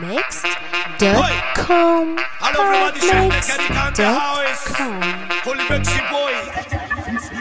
Therapmix.com Hello everybody, Chef Mechanic on the house. Therapmix.com Holy Mexi boy.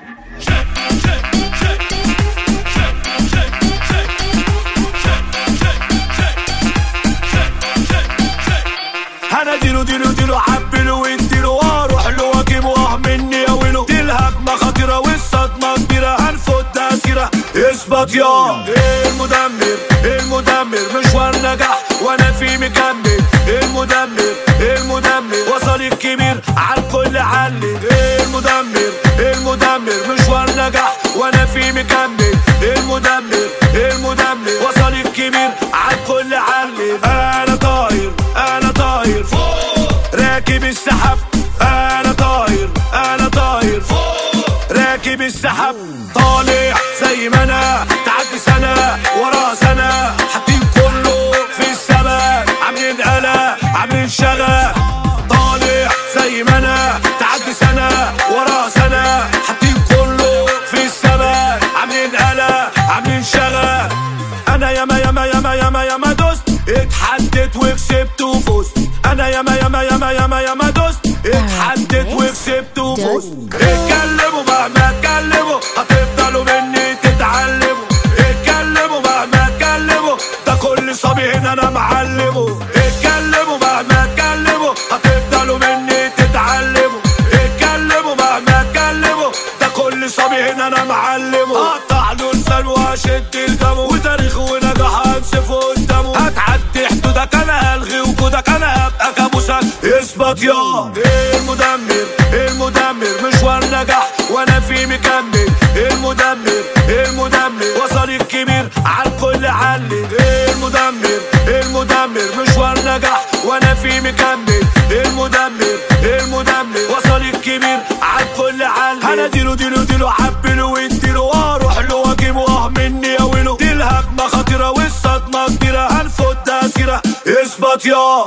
انا ديرو ديرو ديرو حبله واديله واروح له واجيبه واه مني اوله دي الهجمه خطيره والصدمه كبيره هنفوتها سيره اثبت يا المدمر المدمر مشوار نجاح وانا فيه مكمل المدمر المدمر وصل الكبير على الكل علي المدمر المدمر مشوار نجاح وانا فيه مكمل المدمر المدمر وصل الكبير على الكل علي انا طاير انا طاير فوق راكب السحاب انا طاير انا طاير فوق راكب السحاب طالع زي ما انا تعدي سنه ورا سنه حاطين كله في السماء عاملين قلق عاملين شغب طالع زي ما انا تعدي سنه ورا سنه حاطين كله في السماء عاملين قلق عاملين شغب انا ياما ياما ياما ياما ياما دوست اتحدت وكسبت وفزت انا ياما ياما ياما ياما ياما دوست اتحدت وكسبت وفزت اتكلموا مهما اتكلموا هتفضلوا مني تتعلموا اتكلموا مهما اتكلموا ده كل صبي هنا انا معلمه اتكلموا مهما اتكلموا هتفضلوا مني تتعلموا اتكلموا مهما اتكلموا ده كل صبي هنا انا معلمه اقطع له لسان واشد الجمو وتاريخه ونجاح هنسفه قدامه هتعدي حدودك انا هلغي وجودك انا هبقى كابوسك اثبت يا المدمر المدمر مشوار نجاح وانا فيه مكمل المدمر المدمر وصل الكبير على الكل علي المدمر المدمر مشوار نجاح وانا فيه مكمل المدمر المدمر وصل الكبير على الكل علي انا ديرو ديرو ديرو حبله واديله واروح له واجيبه واه مني اوله دي الهجمه خطيره والصدمه كبيره هنفوتها سيره اثبت يا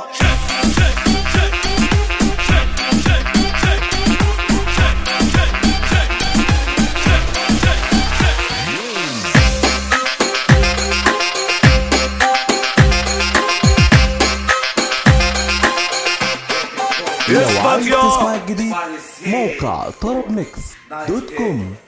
لو اثبت عايز يا تسمع الجديد موقع طرب ميكس دوت كوم